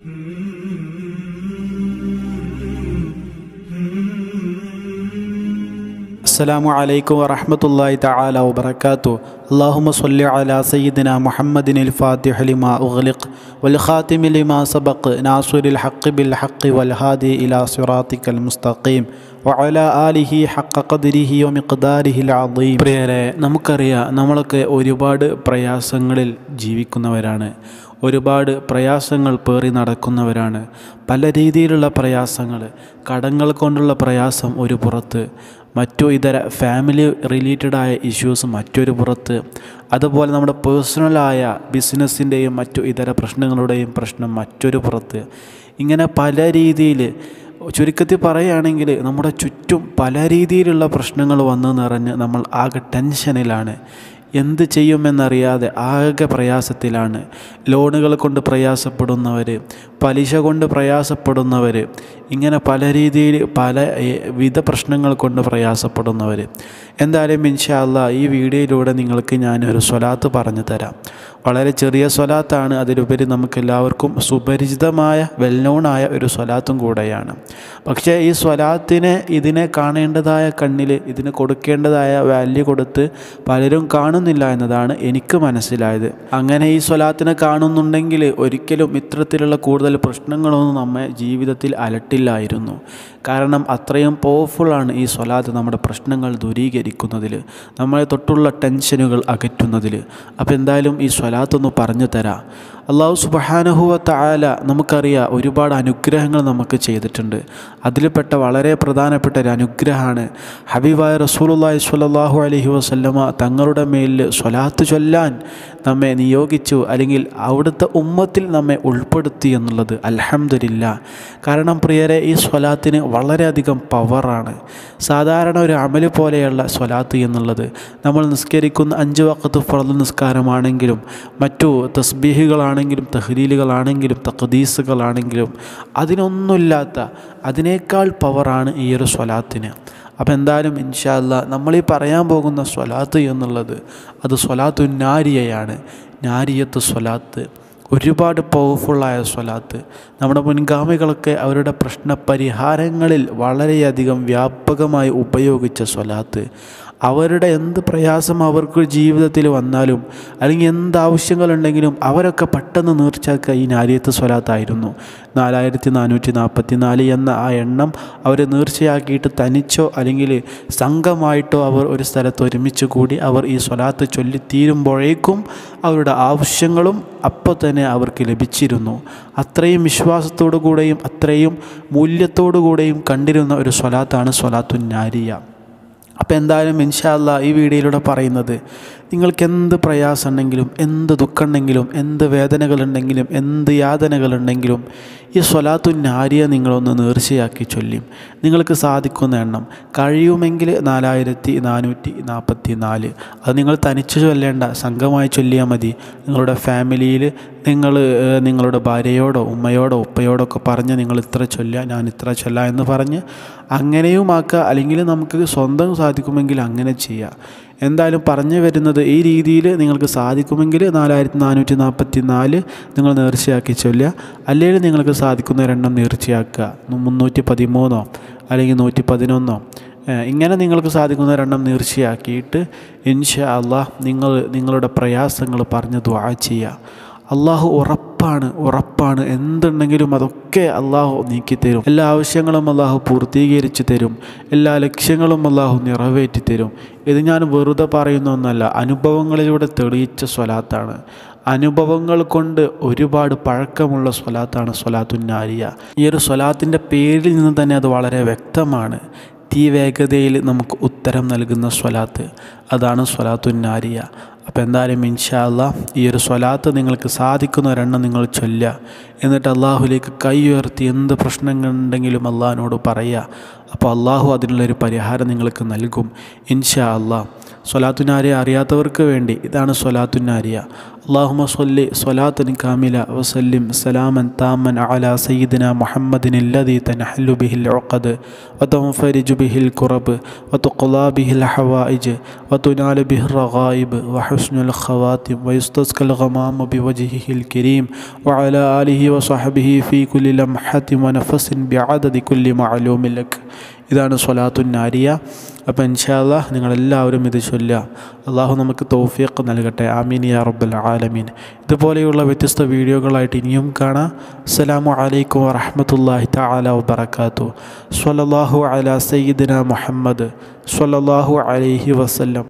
السلام عليكم ورحمة الله تعالى وبركاته اللهم صل على سيدنا محمد الفاتح لما أغلق والخاتم لما سبق ناصر الحق بالحق والهادي إلى صراطك المستقيم وعلى آله حق قدره ومقداره العظيم പ്രിയരെ നമുക്കറിയാം നമ്മളൊക്കെ ഒരുപാട് പ്രയാസങ്ങളിൽ ജീവിക്കുന്നവരാണ് ഒരുപാട് പ്രയാസങ്ങൾ പേറി നടക്കുന്നവരാണ് പല രീതിയിലുള്ള പ്രയാസങ്ങൾ കടങ്ങൾ കൊണ്ടുള്ള പ്രയാസം ഒരു പുറത്ത് മറ്റു ഇതര ഫാമിലി റിലേറ്റഡായ ഇഷ്യൂസ് മറ്റൊരു പുറത്ത് അതുപോലെ നമ്മുടെ പേഴ്സണലായ ബിസിനസ്സിൻ്റെയും മറ്റു ഇതര പ്രശ്നങ്ങളുടെയും പ്രശ്നം മറ്റൊരു പുറത്ത് ഇങ്ങനെ പല രീതിയിൽ ചുരുക്കത്തിൽ പറയുകയാണെങ്കിൽ നമ്മുടെ ചുറ്റും പല രീതിയിലുള്ള പ്രശ്നങ്ങൾ വന്നു നിറഞ്ഞ് നമ്മൾ ആകെ ടെൻഷനിലാണ് എന്ത് ചെയ്യുമെന്നറിയാതെ ആകെ പ്രയാസത്തിലാണ് ലോണുകൾ കൊണ്ട് പ്രയാസപ്പെടുന്നവർ പലിശ കൊണ്ട് പ്രയാസപ്പെടുന്നവർ ഇങ്ങനെ പല രീതിയിൽ പല ഏ, വിധ പ്രശ്നങ്ങൾ കൊണ്ട് പ്രയാസപ്പെടുന്നവർ എന്തായാലും ഇൻഷാല്ല ഈ വീഡിയോയിലൂടെ നിങ്ങൾക്ക് ഞാനൊരു സ്വലാത്ത് പറഞ്ഞു തരാം വളരെ ചെറിയ സ്വലാത്താണ് അതിലുപരി നമുക്കെല്ലാവർക്കും സുപരിചിതമായ വെൽ നോണായ ഒരു സ്വലാത്തും കൂടെയാണ് പക്ഷേ ഈ സ്വലാത്തിനെ ഇതിനെ കാണേണ്ടതായ കണ്ണിൽ ഇതിന് കൊടുക്കേണ്ടതായ വാല്യൂ കൊടുത്ത് പലരും കാണുന്നില്ല എന്നതാണ് എനിക്ക് മനസ്സിലായത് അങ്ങനെ ഈ സ്വലാത്തിനെ കാണുന്നുണ്ടെങ്കിൽ ഒരിക്കലും ഇത്തരത്തിലുള്ള കൂടുതൽ പ്രശ്നങ്ങളൊന്നും നമ്മെ ജീവിതത്തിൽ അലട്ടില്ലായിരുന്നു കാരണം അത്രയും പവർഫുള്ളാണ് ഈ സ്വലാത്ത് നമ്മുടെ പ്രശ്നങ്ങൾ ദൂരീകരിക്കുന്നതിൽ നമ്മളെ തൊട്ടുള്ള ടെൻഷനുകൾ അകറ്റുന്നതിൽ അപ്പോൾ എന്തായാലും ഈ സ്വലാത്തൊന്ന് പറഞ്ഞു തരാം അള്ളാഹു സുബഹാനഹുവത്ത ആല നമുക്കറിയാം ഒരുപാട് അനുഗ്രഹങ്ങൾ നമുക്ക് ചെയ്തിട്ടുണ്ട് അതിൽപ്പെട്ട വളരെ പ്രധാനപ്പെട്ട ഒരു അനുഗ്രഹമാണ് ഹബീബായ റസൂലുള്ളാഹി സ്വല്ലല്ലാഹു അലൈഹി വസല്ലമ തങ്ങളുടെ മേലിൽ സ്വലാത്ത് ചൊല്ലാൻ നമ്മെ നിയോഗിച്ചു അല്ലെങ്കിൽ അവിടുത്തെ ഉമ്മത്തിൽ നമ്മെ ഉൾപ്പെടുത്തി എന്നുള്ളത് അൽഹംദുലില്ല കാരണം പ്രിയരെ ഈ സ്വലാത്തിന് വളരെയധികം പവറാണ് സാധാരണ ഒരു അമല് പോലെയുള്ള സ്വലാത്ത് എന്നുള്ളത് നമ്മൾ നിസ്കരിക്കുന്ന അഞ്ച് വക്കത്ത് ഫറദ് നിസ്കാരമാണെങ്കിലും മറ്റു തസ്ബീഹുകളാണെങ്കിലും തഹ്ലീലുകളാണെങ്കിലും തഖദീസുകളാണെങ്കിലും അതിനൊന്നുമില്ലാത്ത അതിനേക്കാൾ പവറാണ് ഈ ഒരു സ്വലാത്തിന് അപ്പോൾ എന്തായാലും ഇൻഷാല്ല നമ്മൾ ഈ പറയാൻ പോകുന്ന സ്വലാത്ത് എന്നുള്ളത് അത് സ്വലാത്തു നാരിയയാണ് നാരിയത്ത് സ്വലാത്ത് ഒരുപാട് പവർഫുള്ളായ സ്വലാത്ത് നമ്മുടെ മുൻഗാമികളൊക്കെ അവരുടെ പ്രശ്ന പരിഹാരങ്ങളിൽ വളരെയധികം വ്യാപകമായി ഉപയോഗിച്ച സ്വലാത്ത് അവരുടെ എന്ത് പ്രയാസം അവർക്ക് ജീവിതത്തിൽ വന്നാലും അല്ലെങ്കിൽ എന്ത് ആവശ്യങ്ങളുണ്ടെങ്കിലും അവരൊക്കെ പെട്ടെന്ന് നീർച്ചാക്കുക ഈ നാരിയത്ത് സ്വലാത്തായിരുന്നു നാലായിരത്തി നാനൂറ്റി നാൽപ്പത്തി നാല് എന്ന ആ എണ്ണം അവർ നീർച്ചയാക്കിയിട്ട് തനിച്ചോ അല്ലെങ്കിൽ സംഘമായിട്ടോ അവർ ഒരു സ്ഥലത്ത് ഒരുമിച്ച് കൂടി അവർ ഈ സ്വലാത്ത് ചൊല്ലി തീരുമ്പോഴേക്കും അവരുടെ ആവശ്യങ്ങളും അപ്പോൾ തന്നെ അവർക്ക് ലഭിച്ചിരുന്നു അത്രയും വിശ്വാസത്തോടു കൂടെയും അത്രയും മൂല്യത്തോടു കൂടെയും കണ്ടിരുന്ന ഒരു സ്വലാത്താണ് സ്വലാത്തു നാരിയ അപ്പോൾ എന്തായാലും ഇൻഷാല്ല ഈ വീഡിയോയിലൂടെ പറയുന്നത് നിങ്ങൾക്ക് എന്ത് പ്രയാസമുണ്ടെങ്കിലും എന്ത് ദുഃഖമുണ്ടെങ്കിലും എന്ത് വേദനകളുണ്ടെങ്കിലും എന്ത് യാതനകളുണ്ടെങ്കിലും ഈ സ്വലാത്തു നാരിയ നിങ്ങളൊന്ന് നേർച്ചയാക്കി ചൊല്ലും നിങ്ങൾക്ക് സാധിക്കുന്ന എണ്ണം കഴിയുമെങ്കിൽ നാലായിരത്തി നാനൂറ്റി നാൽപ്പത്തി നാല് അത് നിങ്ങൾ തനിച്ച് ചൊല്ലേണ്ട സംഘമായി ചൊല്ലിയാൽ മതി നിങ്ങളുടെ ഫാമിലിയിൽ നിങ്ങൾ ഏഹ്, നിങ്ങളുടെ ഭാര്യയോടോ ഉമ്മയോടോ ഉപ്പയോടോ ഒക്കെ പറഞ്ഞ് നിങ്ങൾ ഇത്ര ചൊല്ലുക ഞാൻ ഇത്ര ചൊല്ലാം എന്ന് പറഞ്ഞ് അങ്ങനെയും ആക്കുക അല്ലെങ്കിൽ നമുക്ക് സ്വന്തം സാധിക്കുമെങ്കിൽ അങ്ങനെ ചെയ്യുക എന്തായാലും പറഞ്ഞു വരുന്നത് ഈ രീതിയിൽ നിങ്ങൾക്ക് സാധിക്കുമെങ്കിൽ നാലായിരത്തി നാനൂറ്റി നാൽപ്പത്തി നാല് നിങ്ങൾ നേർച്ചയാക്കി ചൊല്ലുക അല്ലെങ്കിൽ നിങ്ങൾക്ക് സാധിക്കുന്ന ഒരെണ്ണം നേർച്ചയാക്കുക മുന്നൂറ്റി പതിമൂന്നോ അല്ലെങ്കിൽ നൂറ്റി പതിനൊന്നോ ഏഹ് ഇങ്ങനെ നിങ്ങൾക്ക് സാധിക്കുന്ന ഒരെണ്ണം നേർച്ചയാക്കിയിട്ട് ഇൻഷാ അള്ളാഹ് നിങ്ങൾ നിങ്ങളുടെ പ്രയാസങ്ങൾ പറഞ്ഞ് ദ്വാ ചെയ്യുക അള്ളാഹു ഉറപ്പാണ് ഉറപ്പാണ് എന്തുണ്ടെങ്കിലും അതൊക്കെ അള്ളാഹു നീക്കി തരും എല്ലാ ആവശ്യങ്ങളും അള്ളാഹു പൂർത്തീകരിച്ച് തരും എല്ലാ ലക്ഷ്യങ്ങളും അള്ളാഹു നിറവേറ്റി തരും ഇത് ഞാൻ വെറുതെ പറയുന്ന ഒന്നല്ല അനുഭവങ്ങളിലൂടെ തെളിയിച്ച സ്വലാത്താണ് അനുഭവങ്ങൾ കൊണ്ട് ഒരുപാട് പഴക്കമുള്ള സ്വലാത്താണ് സ്വലാത്തുന്നാരിയ ഈ ഒരു സ്വലാത്തിൻ്റെ പേരിൽ നിന്ന് തന്നെ അത് വളരെ വ്യക്തമാണ് തീ വേഗതയിൽ നമുക്ക് ഉത്തരം നൽകുന്ന സ്വലാത്ത് അതാണ് സ്വലാത്തുന്നാരിയ അപ്പോൾ എന്തായാലും ഇൻഷാ അല്ലാ ഈ ഒരു സ്വലാത്ത് നിങ്ങൾക്ക് സാധിക്കുന്ന ഒരെണ്ണം നിങ്ങൾ ചൊല്ലുക എന്നിട്ട് അള്ളാഹുലേക്ക് കൈ ഉയർത്തി എന്ത് പ്രശ്നങ്ങളുണ്ടെങ്കിലും അള്ളാഹിനോട് പറയുക അപ്പോൾ അള്ളാഹു അതിനുള്ളൊരു പരിഹാരം നിങ്ങൾക്ക് നൽകും ഇൻഷാ അല്ലാ സ്വലാത്തുനാരിയ അറിയാത്തവർക്ക് വേണ്ടി ഇതാണ് സ്വലാത്തുനാരിയ اللهم صل صلاة كاملة وسلم سلاما تاما على سيدنا محمد الذي تنحل به العقد وتنفرج به الكرب وتقضى به الحوائج وتنال به الرغائب وحسن الخواتم ويستسقى الغمام بوجهه الكريم وعلى آله وصحبه في كل لمحة ونفس بعدد كل معلوم لك ഇതാണ് സ്വലാത്തുൻ നാരിയ അപ്പോൾ ഇൻഷാല്ല നിങ്ങളെല്ലാവരും ഇത് ചൊല്ലുക അള്ളാഹു നമുക്ക് തൗഫീഖ് നൽകട്ടെ ആമീൻ യാ റബ്ബൽ ആലമീൻ ഇതുപോലെയുള്ള വ്യത്യസ്ത വീഡിയോകളായിട്ട് ഇനിയും കാണാം അസ്സലാമു അലൈക്കും വറഹമത്തല്ലാഹി തആല വബറകാതുഹു സ്വല്ലല്ലാഹു അലാ സയ്യിദിന മുഹമ്മദ് സ്വല്ലല്ലാഹു അലൈഹി വസല്ലം